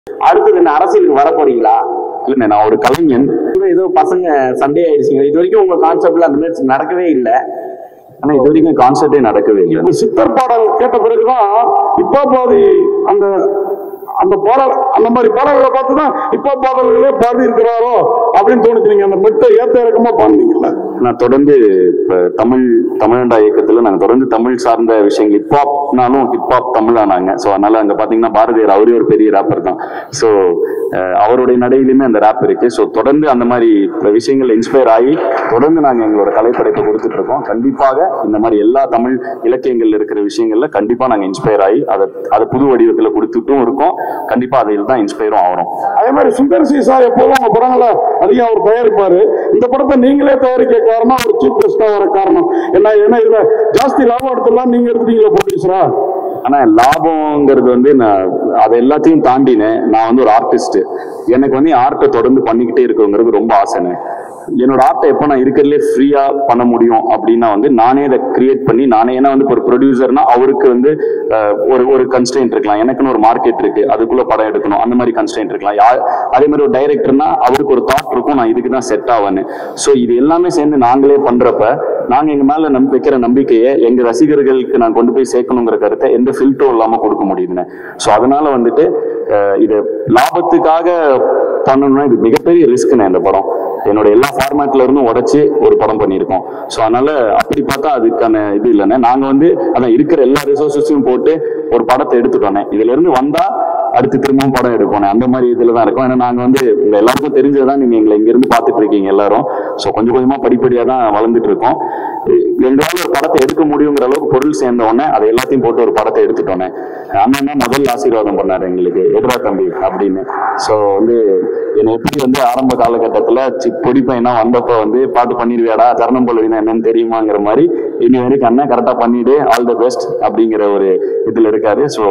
அடுத்தது என்ன அரசியலுக்கு வர போறீங்களா இல்லைண்ணே நான் ஒரு கலைஞன் ஏதோ பசங்க சண்டே ஆயிடுச்சுங்க இது வரைக்கும் உங்க கான்செப்ட்ல அந்த மாதிரி நடக்கவே இல்லை ஆனா இது வரைக்கும் கான்சர்ட்டே நடக்கவே இல்லை இந்த சித்தர் பாடல் கேட்ட பிறகுதான் இப்ப பாதி அந்த அந்த பாடல் அந்த மாதிரி பாடல்களை பார்த்து தான் இப்ப பாடல்களே பாடி இருக்கிறாரோ அப்படின்னு தோணுச்சு நீங்க அந்த மெட்டை ஏத்த இறக்கமா பாடுனீங்கல்ல நான் தொடர்ந்து இப்ப தமிழ் தமிழண்டா இயக்கத்துல நாங்க தொடர்ந்து தமிழ் சார்ந்த விஷயங்கள் ஹிப்ஹாப்னாலும் ஹிப்ஹாப் தமிழானாங்க ஸோ அதனால அங்க பாத்தீங்கன்னா பாரதியார் அவரே ஒரு பெரிய ரேப்பர் தான் ஸோ அவருடைய நடையிலுமே அந்த ரேப் இருக்கு ஸோ தொடர்ந்து அந்த மாதிரி விஷயங்கள் இன்ஸ்பயர் ஆகி தொடர்ந்து நாங்க எங்களோட கலைப்படைப்பை கொடுத்துட்டு இருக்கோம் கண்டிப்பாக இந்த மாதிரி எல்லா தமிழ் இலக்கியங்கள்ல இருக்கிற விஷயங்கள்ல கண்டிப்பா நாங்க இன்ஸ்பயர் ஆகி அதை அதை புது வடிவத்துல கொடுத்துட்டும் இருக்கோம் கண்டிப்பா அதில் தான் இன்ஸ்பயரும் ஆகிறோம் அதே மாதிரி சுந்தர் சி சார் எப்போதும் உங்க படங்களை அதிகம் அவர் தயாரிப்பாரு இந்த படத்தை நீங்களே தயாரிக்க காரணம் அவர் சீஃப் கெஸ்டா வர காரணம் என்ன ஏன்னா இதுல ஜாஸ்தி லாபம் எடுத்துலாம் நீங்க எடுத்துட்டீங்களா ப்ரொடியூசரா ஆனா லாபம்ங்கிறது வந்து நான் அதை எல்லாத்தையும் தாண்டினேன் நான் வந்து ஒரு ஆர்டிஸ்ட் எனக்கு வந்து ஆர்ட்டை தொடர்ந்து பண்ணிக்கிட்டே இருக்குங்கிறது ரொம்ப ஆசைனே என்னோட ஆர்ட்டை எப்போ நான் இருக்கிறதுலே ஃப்ரீயா பண்ண முடியும் அப்படின்னா வந்து நானே அதை கிரியேட் பண்ணி நானே ஏன்னா வந்து இப்ப ஒரு ப்ரொடியூசர்னா அவருக்கு வந்து அஹ், ஒரு ஒரு கன்ஸ்டன்ட் இருக்கலாம் எனக்குன்னு ஒரு மார்க்கெட் இருக்கு அதுக்குள்ள படம் எடுக்கணும் அந்த மாதிரி கன்ஸ்டன்ட் இருக்கலாம் யா- அதே மாதிரி ஒரு டைரக்டர்னா அவருக்கு ஒரு தாட் இருக்கும் நான் இதுக்கு தான் செட் ஆவேன்னு ஸோ இது எல்லாமே சேர்ந்து நாங்களே பண்றப்ப நாங்க எங்க மேல நம்பி வைக்கிற நம்பிக்கையை எங்க ரசிகர்களுக்கு நான் கொண்டு போய் சேர்க்கணுங்கிற கருத்தை எந்த ஃபில்டரும் இல்லாம கொடுக்க முடியுதுன்னு ஸோ அதனால வந்துட்டு அஹ், இது லாபத்துக்காக பண்ணணும்னா இது மிகப்பெரிய ரிஸ்க்ண்ணே இந்த படம் என்னோட எல்லா ஃபார்மேட்ல இருந்தும் உடைச்சு ஒரு படம் பண்ணியிருக்கோம் ஸோ அதனால அப்படி பார்த்தா அதுக்கான இது இல்லைண்ணே நாங்க வந்து அதான் இருக்கிற எல்லா ரிசோர்ஸஸையும் போட்டு ஒரு படத்தை எடுத்துட்டோண்ணே இதுல இருந்து வந்தா அடுத்து திரும்பவும் படம் எடுப்போம் அந்த மாதிரி இதுல தான் இருக்கும் ஏன்னா நாங்க வந்து உங்க எல்லாருக்கும் தெரிஞ்சதான் நீங்க எங்களை இங்க இருந்து பாத்துட்டு இருக்கீங்க எல்லாரும் ஸோ கொஞ்சம் கொஞ்சமா படிப்படியா தான் வளர்ந்துட்டு இருக்கோம் எங்களால ஒரு படத்தை எடுக்க முடியுங்கிற அளவுக்கு பொருள் சேர்ந்த உடனே அதை எல்லாத்தையும் போட்டு ஒரு படத்தை எடுத்துட்டோன்னே அண்ணன் தான் முதல் ஆசீர்வாதம் பண்ணாரு எங்களுக்கு எதிரா தம்பி அப்படின்னு ஸோ வந்து என்னை எப்படி வந்து ஆரம்ப காலகட்டத்துல சி- பொடி பையனா வந்தப்ப வந்து பாட்டு பண்ணிடுவியாடா தருணம் போலவினா என்னன்னு தெரியுமாங்கிற மாதிரி இனி வரைக்கும் அண்ணன் கரெக்டா பண்ணிடு ஆல் த பெஸ்ட் அப்படிங்கிற ஒரு இதுல இருக்காரு ஸோ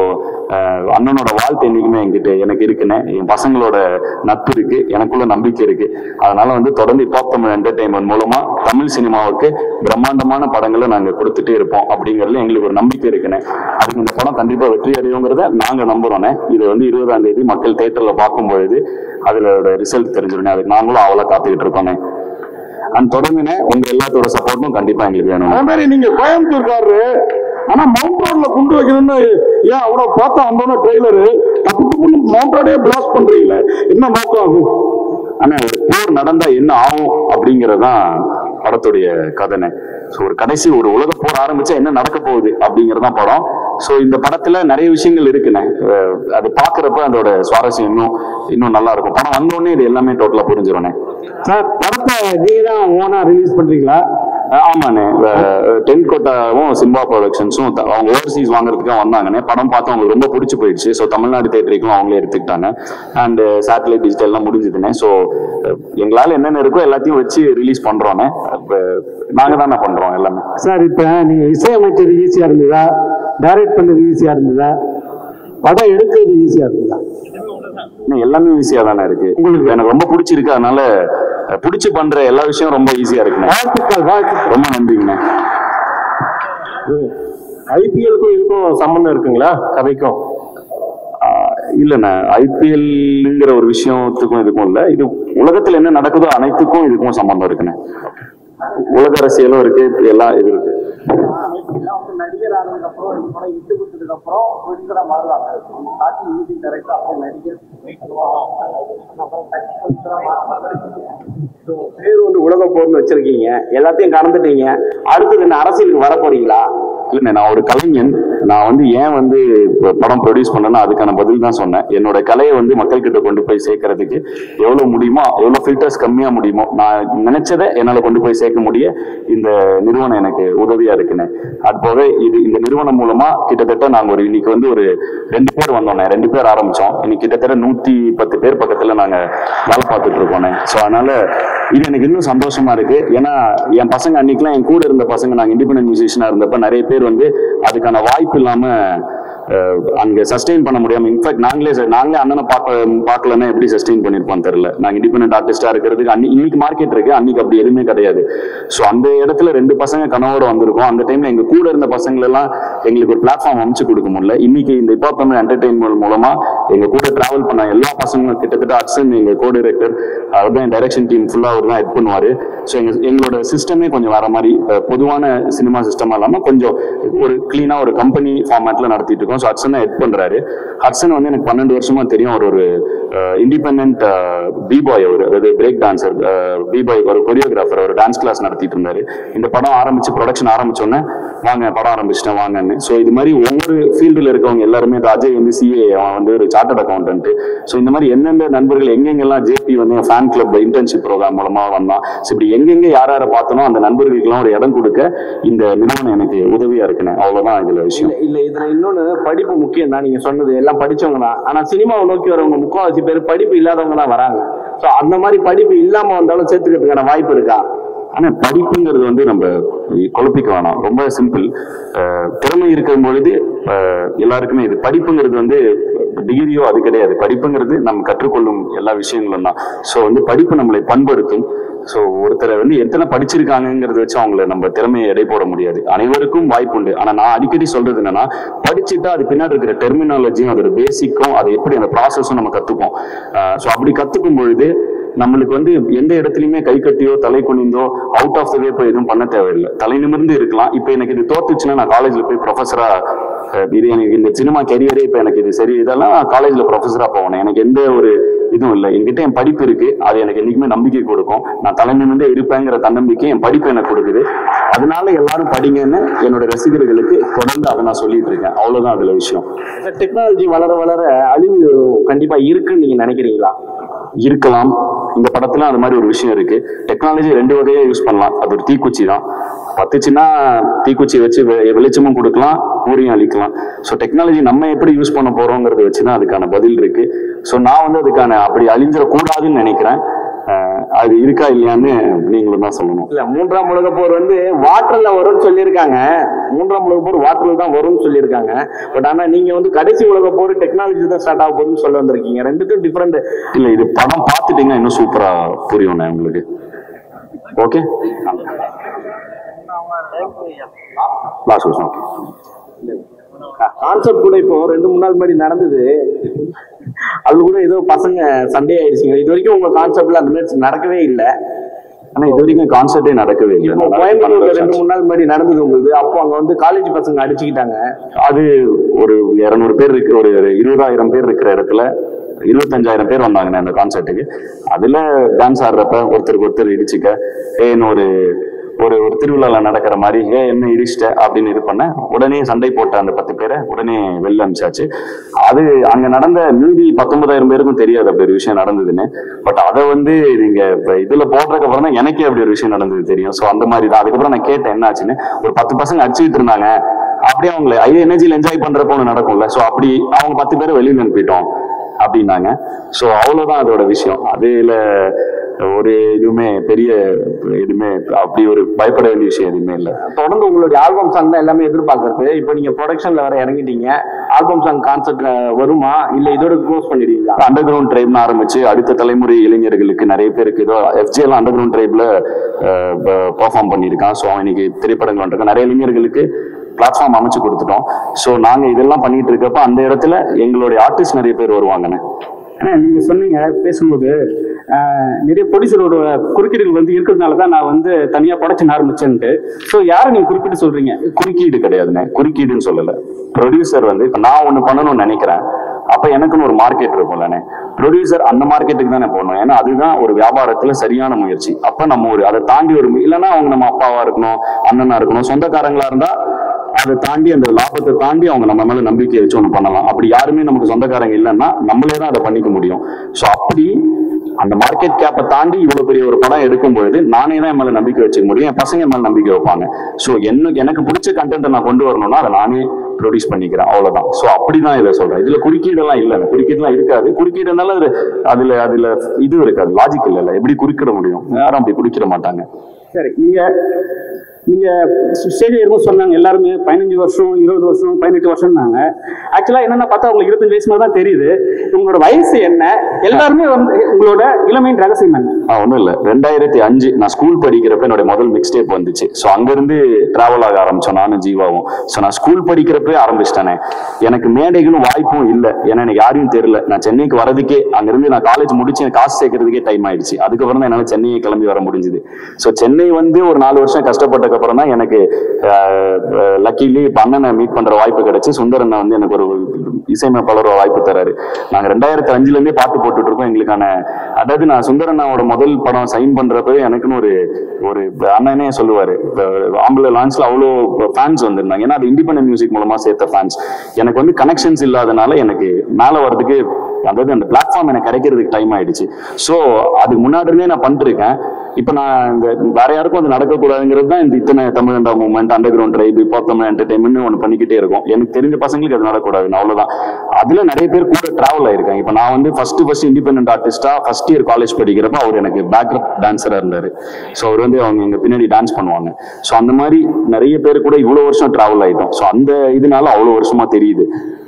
அண்ணனோட வாழ்த்து என்னைக்குமே என்கிட்ட எனக்கு இருக்குன்னு என் பசங்களோட நட்பு இருக்கு எனக்குள்ள நம்பிக்கை இருக்கு அதனால வந்து தொடர்ந்து இப்பாப் தமிழ் என்டர்டைன்மெண்ட் மூலமா தமிழ் சினிமாவுக்கு பிரம்மாண்டமான படங்களை நாங்க கொடுத்துட்டே இருப்போம் அப்படிங்கறதுல எங்களுக்கு ஒரு நம்பிக்கை இருக்குண்ணே அதுக்கு இந்த படம் கண்டிப்பா வெற்றி அடையுங்கிறத நாங்க நம்புறோண்ணே இது வந்து இருபதாம் தேதி மக்கள் தேட்டர்ல பார்க்கும் பொழுது அதுல ரிசல்ட் தெரிஞ்சிடும் அதுக்கு நாங்களும் அவ்வளோ காத்துக்கிட்டு இருக்கோண்ணே அண்ட் தொடர்ந்துனே உங்க எல்லாத்தோட சப்போர்ட்டும் கண்டிப்பா எங்களுக்கு வேணும் அதே மாதிரி நீங்க கோயம்புத்தூர்காரரு ஆனா மவுண்ட் ரோட்ல குண்டு வைக்கணும்னு ஏன் அவ்வளவு பார்த்தா வந்தோன்னு ட்ரெய்லரு தப்பு தப்புன்னு மவுண்ட் ரோடே பிளாஸ்ட் பண்றீங்களே என்ன நோக்கம் அது ஆனா ஒரு போர் நடந்தா என்ன ஆகும் அப்படிங்கறதுதான் படத்துடைய கதைனே ஸோ ஒரு கடைசி ஒரு உலக போர் ஆரம்பிச்சா என்ன நடக்க போகுது அப்படிங்கறதுதான் படம் ஸோ இந்த படத்துல நிறைய விஷயங்கள் இருக்குண்ணே அஹ் அது பாக்குறப்ப அதோட சுவாரஸ்யம் இன்னும் இன்னும் நல்லா இருக்கும் படம் வந்த உடனே இது எல்லாமே டோட்டலா புரிஞ்சிரும்ண்ணே சார் படத்தை நீங்க தான் ஓனா ரிலீஸ் பண்றீங்களா அஹ் ஆமாண்ணே டென் கோட்டாவும் சிம்பா ப்ரொடக்ஷன்ஸும் அவங்க ஓவர்சீஸ் வாங்குறதுக்காக வந்தாங்கண்ணே படம் பார்த்து அவங்களுக்கு ரொம்ப பிடிச்சி போயிடுச்சு ஸோ தமிழ்நாடு தேட்டருக்கும் அவங்களே எடுத்துக்கிட்டாங்க அண்ட் சேட்டலைட் டிஜிட்டல்லாம் முடிஞ்சுதுண்ணே ஸோ எங்களால் என்னென்ன இருக்கோ எல்லாத்தையும் வச்சு ரிலீஸ் பண்றோண்ணே அப்ப நாங்க தானே பண்றோம் எல்லாமே சார் இப்ப நீங்க இசையமைச்சது ஈஸியா இருந்ததா டைரக்ட் பண்ணது ஈஸியா இருந்ததா படம் எடுக்கிறது ஈஸியா இருந்ததா இன்னும் எல்லாமே ஈஸியா தானே இருக்கு உங்களுக்கு எனக்கு ரொம்ப பிடிச்சிருக்கு அதனால அஹ், பிடிச்சு பண்ற எல்லா விஷயம் ரொம்ப ஈஸியா இருக்குண்ணே வாழ்த்துக்கள் வாழ்த்துக்கள் ரொம்ப நன்றிங்கண்ணே ஐபிஎலுக்கும் இதுக்கும் சம்பந்தம் இருக்குங்களா கதைக்கும் ஆஹ் இல்லண்ணே ஐபிஎல்ங்கிற ஒரு விஷயத்துக்கும் இதுக்கும் இல்ல இது உலகத்துல என்ன நடக்குதோ அனைத்துக்கும் இதுக்கும் சம்பந்தம் இருக்குண்ணே உலக அரசியலும் இருக்கு எல்லாம் இது இருக்கு நடிகர் ஆனதுக்கு அப்புறம் இந்த படம் இட்டு கொடுத்ததுக்கு அப்புறம் ப்ரொடியூசரா மாறுவாங்க ஸ்டார்டிங் மியூசிக் டைரக்டர் அப்புறம் நடிகர் அப்புறம் producer ஆ மாறுவாங்க. பேர் வந்து உலக போர்னு வச்சிருக்கீங்க எல்லாத்தையும் கடந்துட்டீங்க அடுத்தது என்ன அரசியலுக்கு வர போறீங்களா இல்லண்ணே நான் ஒரு கலைஞன் நான் வந்து ஏன் வந்து இப்ப படம் ப்ரொடியூஸ் பண்ணேன்னா அதுக்கான பதில் தான் சொன்னேன் என்னோட கலையை வந்து மக்கள் கிட்ட கொண்டு போய் சேர்க்கறதுக்கு எவ்வளவு முடியுமோ எவ்வளவு ஃபில்டர்ஸ் கம்மியா முடியுமோ நான் நினைச்சதை என்னால கொண்டு போய் சேர்க்க முடிய இந்த நிறுவனம் எனக்கு உதவியா இருக்குண்ணே அது போக இது இந்த நிறுவனம் மூலமா கிட்டத்தட்ட நாங்க ஒரு இன்னைக்கு வந்து ஒரு ரெண்டு பேர் வந்தோண்ணே ரெண்டு பேர் ஆரம்பிச்சோம் இன்னைக்கு கிட்டத்தட்ட நூத்தி பத்து பேர் பக்கத்துல நாங்க வேலை பார்த்துட்டு இருக்கோண்ணே ஸோ அதனால இது எனக்கு இன்னும் சந்தோஷமா இருக்கு ஏன்னா என் பசங்க அன்னைக்கெல்லாம் என் கூட இருந்த பசங்க நாங்க இண்டிபெண்டன்ட் மியூசிஷியனா இருந்தப்ப நிறைய பேர் வந்து அதுக்கான வாய்ப்பு இல்லாம அஹ், அங்க சஸ்டெயின் பண்ண முடியாம இன்ஃபேக்ட் நாங்களே ச- நாங்களே அண்ணனை பார்க்க பார்க்கலன்னா எப்படி சஸ்டெயின் பண்ணிருப்போம் தெரியல நாங்க இண்டிபெண்டன்ட் ஆர்டிஸ்டா இருக்கிறதுக்கு அன்னி இன்னைக்கு மார்க்கெட் இருக்கு அன்னைக்கு அப்படி எதுவுமே கிடையாது ஸோ அந்த இடத்துல ரெண்டு பசங்க கனவோட வந்திருக்கோம் அந்த டைம்ல எங்க கூட இருந்த பசங்க எல்லாம் எங்களுக்கு ஒரு பிளாட்ஃபார்ம் அமைச்சு கொடுக்க முடியல இன்னைக்கு இந்த இப்போ தமிழ் என்டர்டைன்மெண்ட் மூலமா எங்க கூட டிராவல் பண்ண எல்லா பசங்களும் கிட்டத்தட்ட அர்சன் எங்க கோ டைரக்டர் அவர் தான் டைரக்ஷன் டீம் ஃபுல்லா அவர் தான் ஹெட் பண்ணுவாரு ஸோ எங்க எங்களோட சிஸ்டமே கொஞ்சம் வேற மாதிரி அஹ், பொதுவான சினிமா சிஸ்டமா இல்லாம கொஞ்சம் ஒரு கிளீனா ஒரு கம்பெனி ஃபார்மேட்ல நடத்திட்டு இருக்கோம் ஸோ ஹட்சன் தான் ஹெட் பண்றாரு ஹட்சன் வந்து எனக்கு பன்னெண்டு வருஷமா தெரியும் அவர் ஒரு இண்டிபெண்ட் பிபாய் அவர் அதாவது பிரேக் டான்சர் பிபாய் ஒரு கொரியோகிராஃபர் அவர் டான்ஸ் கிளாஸ் நடத்திட்டு இருந்தாரு இந்த படம் ஆரம்பிச்சு ப்ரொடக்ஷன் ஆரம்பிச்ச உடனே வாங்க படம் ஆரம்பிச்சிட்டேன் வாங்கன்னு ஸோ இது மாதிரி ஒவ்வொரு ஃபீல்டில் இருக்கவங்க எல்லாருமே இந்த அஜய் வந்து சிஏ அவன் வந்து ஒரு சார்ட்டர்ட் அக்கௌண்டன்ட் ஸோ இந்த மாதிரி எந்தெந்த நண்பர்கள் எங்கெங்கெல்லாம் ஜேபி வந்து ஃபேன் கிளப் இன்டர்ன்ஷிப் ப்ரோக்ராம் மூலமா வந்தான் ஸோ இப்படி எங்கெங்க யார் யாரை பார்த்தனோ அந்த நண்பர்களுக்கெல்லாம் ஒரு இடம் கொடுக்க இந்த நிறுவனம் எனக்கு உதவியா இருக்குன்னு அவ்வளவுதான் இதுல விஷயம் இல்ல இல்ல இதுல இன்னொன்னு படிப்பு முக்கியம் தான் நீங்க சொன்னது எல்லாம் படிச்சவங்க தான் ஆனா சினிமாவை நோக்கி வரவங்க முக்காவாசி பேர் படிப்பு இல்லாதவங்க தான் வராங்க சோ அந்த மாதிரி படிப்பு இல்லாம வந்தாலும் சேர்த்துக்கிறதுக்கான வாய்ப்பு இருக்கா ஆனா படிப்புங்கிறது வந்து நம்ம குழப்பிக்க வேணாம் ரொம்ப சிம்பிள் திறமை இருக்கும் பொழுது அஹ், எல்லாருக்குமே இது படிப்புங்கிறது வந்து டிகிரியோ அது கிடையாது படிப்புங்கிறது நம்ம கற்றுக்கொள்ளும் எல்லா விஷயங்களும் தான் ஸோ வந்து படிப்பு நம்மளை பண்படுத்தும் ஸோ ஒருத்தரை வந்து எத்தனை படிச்சிருக்காங்கங்கிறத வச்சு அவங்கள நம்ம திறமையை எடை போட முடியாது அனைவருக்கும் வாய்ப்பு உண்டு ஆனா நான் அடிக்கடி சொல்றது என்னன்னா படிச்சுட்டா அது பின்னாடி இருக்கிற டெர்மினாலஜியும் அதோட பேசிக்கும் அது எப்படி அந்த ப்ராசஸும் நம்ம கத்துப்போம் ஸோ அப்படி கத்துக்கும் பொழுது நம்மளுக்கு வந்து எந்த இடத்துலயுமே கை கட்டியோ தலை குனிந்தோ அவுட் ஆஃப் த வே போய் எதுவும் பண்ண தேவையில்லை தலை நிமிர்ந்து இருக்கலாம் இப்போ எனக்கு இது தோத்துச்சுன்னா நான் காலேஜ்ல போய் ப்ரொஃபஸரா இது எனக்கு இந்த சினிமா கெரியரே இப்போ எனக்கு இது சரி இதெல்லாம் காலேஜ்ல ப்ரொஃபஸரா போகணும் எனக்கு எந்த ஒரு இதுவும் இல்லை என்கிட்ட என் படிப்பு இருக்கு அது எனக்கு என்னைக்குமே நம்பிக்கை கொடுக்கும் நான் தலை நிமிர்ந்தே இருப்பேங்கிற தன்னம்பிக்கை என் படிப்பு எனக்கு கொடுக்குது அதனால எல்லாரும் படிங்கன்னு என்னோட ரசிகர்களுக்கு தொடர்ந்து அதை நான் சொல்லிட்டு இருக்கேன் அவ்வளவுதான் அதுல விஷயம் டெக்னாலஜி வளர வளர அழிவு கண்டிப்பா இருக்குன்னு நீங்க நினைக்கிறீங்களா இருக்கலாம் இந்த படத்துல அந்த மாதிரி ஒரு விஷயம் இருக்கு டெக்னாலஜி ரெண்டு வகையா யூஸ் பண்ணலாம் அது ஒரு தீக்குச்சி தான் பத்துச்சுன்னா தீக்குச்சி வச்சு வெ- வெளிச்சமும் கொடுக்கலாம் ஊரையும் அழிக்கலாம் ஸோ டெக்னாலஜி நம்ம எப்படி யூஸ் பண்ண போறோங்கிறத வச்சு தான் அதுக்கான பதில் இருக்கு ஸோ நான் வந்து அதுக்கான அப்படி அழிஞ்சிடக்கூடாதுன்னு நினைக்கிறேன் அஹ் அது இருக்கா இல்லையான்னு நீங்களும் தான் சொல்லணும் இல்ல மூன்றாம் உலக போர் வந்து வாட்டர்ல வரும்னு சொல்லியிருக்காங்க மூன்றாம் உலக போர் வாட்டர்ல தான் வரும்னு சொல்லியிருக்காங்க பட் ஆனா நீங்க வந்து கடைசி உலக போர் டெக்னாலஜி தான் ஸ்டார்ட் ஆக போகுதுன்னு சொல்ல வந்திருக்கீங்க ரெண்டுக்கும் டிஃப்ரெண்ட் இல்ல இது படம் பார்த்துட்டீங்கன்னா இன்னும் சூப்பரா புரியும் உங்களுக்கு ஓகே லாஸ்ட் வருஷம் கான்செப்ட் கூட இப்போ ரெண்டு மூணு நாள் முன்னாடி நடந்தது அது கூட ஏதோ பசங்க சண்டே ஆயிடுச்சுங்க இது வரைக்கும் உங்க கான்செப்ட்ல அந்த மாதிரி நடக்கவே இல்லை ஆனா இது வரைக்கும் கான்சர்ட்டே நடக்கவே இல்லை இப்போ கோயம்புத்தூர்ல ரெண்டு மூணு நாள் முன்னாடி நடந்தது உங்களுக்கு அப்போ அங்க வந்து காலேஜ் பசங்க அடிச்சுக்கிட்டாங்க அது ஒரு இருநூறு பேர் இருக்கு ஒரு இருபதாயிரம் பேர் இருக்கிற இடத்துல இருபத்தஞ்சாயிரம் பேர் வந்தாங்க அந்த கான்சர்ட்டுக்கு அதுல டான்ஸ் ஆடுறப்ப ஒருத்தருக்கு ஒருத்தர் இடிச்சுக்க ஏன்னு ஒரு ஒரு ஒரு திருவிழால நடக்கிற மாதிரி ஏ என்ன இடிச்சிட்ட அப்படின்னு இது பண்ண உடனே சண்டை போட்ட அந்த பத்து பேரை உடனே வெளில அனுப்பிச்சாச்சு அது அங்க நடந்த மீதி பத்தொன்பதாயிரம் பேருக்கும் தெரியாது அப்படி ஒரு விஷயம் நடந்ததுன்னு பட் அதை வந்து நீங்க இப்ப இதுல போடுறதுக்கு அப்புறம் தான் எனக்கே அப்படி ஒரு விஷயம் நடந்தது தெரியும் ஸோ அந்த மாதிரி தான் அதுக்கப்புறம் நான் கேட்டேன் என்ன ஆச்சுன்னு ஒரு பத்து பசங்க அடிச்சுக்கிட்டு இருந்தாங்க அப்படியே அவங்களை ஐ எனர்ஜியில் என்ஜாய் பண்றப்போ ஒன்று நடக்கும்ல ஸோ அப்படி அவங்க பத்து பேரை வெளியில அனுப்பிட்டோம் அப்படின்னாங்க ஸோ அவ்வளவுதான் அதோட விஷயம் அதுல ஒரு இதுவுமே பெரிய எதுவுமே அப்படி ஒரு பயப்பட வேண்டிய விஷயம் எதுவுமே இல்லை தொடர்ந்து உங்களுடைய ஆல்பம் சாங் தான் எல்லாமே எதிர்பார்க்கறது இப்போ நீங்க ப்ரொடக்ஷன்ல வர இறங்கிட்டீங்க ஆல்பம் சாங் கான்செப்ட் வருமா இல்ல இதோட க்ளோஸ் பண்ணிடுவீங்களா அண்டர் கிரவுண்ட் ட்ரைப்னு ஆரம்பிச்சு அடுத்த தலைமுறை இளைஞர்களுக்கு நிறைய பேருக்கு ஏதோ எஃப்ஜே எல்லாம் அண்டர் கிரவுண்ட் ட்ரைப்ல பெர்ஃபார்ம் பண்ணியிருக்கான் ஸோ அவன் இன்னைக்கு திரைப்படங்கள் வந்துருக்கான் நிறைய இளைஞர்களுக்கு பிளாட்ஃபார்ம் அமைச்சு கொடுத்துட்டோம் ஸோ நாங்க இதெல்லாம் பண்ணிட்டு இருக்கப்ப அந்த இடத்துல எங்களுடைய ஆர்டிஸ்ட் நிறைய பேர் வருவாங்கண்ணே ஆனா நீங்க சொன்னீங்க பேசும்போது ஆஹ், நிறைய ப்ரொடியூசரோட குறுக்கீடுகள் வந்து இருக்கிறதுனால தான் நான் வந்து தனியா ப்ரொடக்ஷன் ஆரம்பிச்சேன்ட்டு ஸோ யாரை நீங்க குறிப்பிட்டு சொல்றீங்க குறுக்கீடு கிடையாதுண்ணே குறுக்கீடுன்னு சொல்லல ப்ரொடியூசர் வந்து இப்ப நான் ஒண்ணு பண்ணணும்னு நினைக்கிறேன் அப்ப எனக்குன்னு ஒரு மார்க்கெட் இருக்கும்லண்ணே ப்ரொடியூசர் அந்த மார்க்கெட்டுக்கு தானே போகணும் ஏன்னா அதுதான் ஒரு வியாபாரத்துல சரியான முயற்சி அப்ப நம்ம ஒரு அதை தாண்டி ஒரு இல்லைன்னா அவங்க நம்ம அப்பாவா இருக்கணும் அண்ணனா இருக்கணும் சொந்தக்காரங்களா இருந்தா அதை தாண்டி அந்த லாபத்தை தாண்டி அவங்க நம்ம மேல நம்பிக்கை வச்சு ஒண்ணு பண்ணலாம் அப்படி யாருமே நமக்கு சொந்தக்காரங்க இல்லைன்னா நம்மளே தான் அதை பண்ணிக்க முடியும் ஸோ அப்படி அந்த மார்க்கெட் கேப்பை தாண்டி இவ்வளவு பெரிய ஒரு படம் எடுக்கும் பொழுது நானே தான் என் மேல நம்பிக்கை வச்சுக்க முடியும் என் பசங்க என் மேல நம்பிக்கை வைப்பாங்க ஸோ எனக்கு எனக்கு பிடிச்ச கண்டென்ட்டை நான் கொண்டு வரணும்னா அதை நானே ப்ரொடியூஸ் பண்ணிக்கிறேன் அவ்வளவுதான் ஸோ அப்படிதான் இதை சொல்றேன் இதுல குறுக்கீடெல்லாம் இல்லை குறுக்கீடுலாம் இருக்காது குறுக்கீடுனால அது அதுல அதுல இது இருக்காது லாஜிக் இல்லைல்ல எப்படி குறிக்கிட முடியும் யாரும் அப்படி குறிக்கிட மாட்டாங்க சரி நீங்க நீங்க ஸ்டேஜ் ஏறும்போது சொன்னாங்க எல்லாருமே பதினஞ்சு வருஷம் இருபது வருஷம் பதினெட்டு வருஷம்னாங்க ஆக்சுவலா என்னன்னா பார்த்தா உங்களுக்கு இருபத்தஞ்சு வயசு மாதிரி தான் தெரியுது உங்களோட வயசு என்ன எல்லாருமே வந்து உங்களோட இளமையின் ரகசியம் என்ன ஆ ஒன்றும் இல்லை ரெண்டாயிரத்தி அஞ்சு நான் ஸ்கூல் படிக்கிறப்ப என்னோட முதல் மிக்ஸ் டேப் வந்துச்சு ஸோ அங்கேருந்து ட்ராவல் ஆக ஆரம்பிச்சோம் நானும் ஜீவாவும் ஸோ நான் ஸ்கூல் படிக்கிறப்பே ஆரம்பிச்சிட்டேனே எனக்கு மேடைகளும் வாய்ப்பும் இல்லை ஏன்னா எனக்கு யாரையும் தெரியல நான் சென்னைக்கு வரதுக்கே அங்கேருந்து நான் காலேஜ் முடிச்சு எனக்கு காசு சேர்க்கறதுக்கே டைம் ஆயிடுச்சு அதுக்கப்புறம் தான் என்னால் சென்னையை கிளம்பி வர முடிஞ்சுது ஸோ சென்னை வந்து ஒரு நாலு வருஷம் கஷ்டப்பட்டதுக்கு அப்புறம் தான் எனக்கு லக்கிலி இப்போ அண்ணனை மீட் பண்ற வாய்ப்பு கிடைச்சு சுந்தரண்ணா வந்து எனக்கு ஒரு இசையமைப்பாளர் ஒரு வாய்ப்பு தராரு நாங்க ரெண்டாயிரத்தி அஞ்சுல இருந்தே பாட்டு போட்டுட்டு இருக்கோம் எங்களுக்கான அதாவது நான் சுந்தரண்ணாவோட முதல் படம் சைன் பண்றப்பவே எனக்குன்னு ஒரு ஒரு அண்ணனே சொல்லுவாரு இந்த ஆம்பளை லான்ச்ல அவ்வளோ ஃபேன்ஸ் வந்திருந்தாங்க ஏன்னா அது இண்டிபெண்டன்ட் மியூசிக் மூலமா சேர்த்த ஃபேன்ஸ் எனக்கு வந்து கனெக்ஷன்ஸ் இல்லாதனால எனக்கு மேல வர்றதுக்கு அதாவது அந்த பிளாட்ஃபார்ம் எனக்கு கிடைக்கிறதுக்கு டைம் ஆயிடுச்சு ஸோ அதுக்கு முன்னாடி இருந்தே நான் பண்ணிருக்கேன் இப்போ நான் இந்த வேற யாருக்கும் அது நடக்கக்கூடாதுங்கிறது தான் இந்த இத்தனை தமிழண்டா மூவ்மெண்ட் அண்டர் கிரவுண்ட் ட்ரைப் இப்போ தமிழ் என்டர்டைன்மெண்ட் ஒன்று பண்ணிக்கிட்டே இருக்கும் எனக்கு தெரிஞ்ச பசங்களுக்கு அது நடக்கக்கூடாது அவ்வளவுதான் அதுல நிறைய பேர் கூட டிராவல் ஆயிருக்காங்க இப்போ நான் வந்து ஃபர்ஸ்ட் ஃபர்ஸ்ட் இண்டிபெண்டன்ட் ஆர்டிஸ்டா ஃபர்ஸ்ட் இயர் காலேஜ் படிக்கிறப்ப அவர் எனக்கு பேக்அப் டான்ஸரா இருந்தாரு ஸோ அவர் வந்து அவங்க எங்க பின்னாடி டான்ஸ் பண்ணுவாங்க ஸோ அந்த மாதிரி நிறைய பேர் கூட இவ்வளவு வருஷம் டிராவல் ஆயிட்டோம் ஸோ அந்த இதனால அவ்வளவு வருஷமா தெரியுது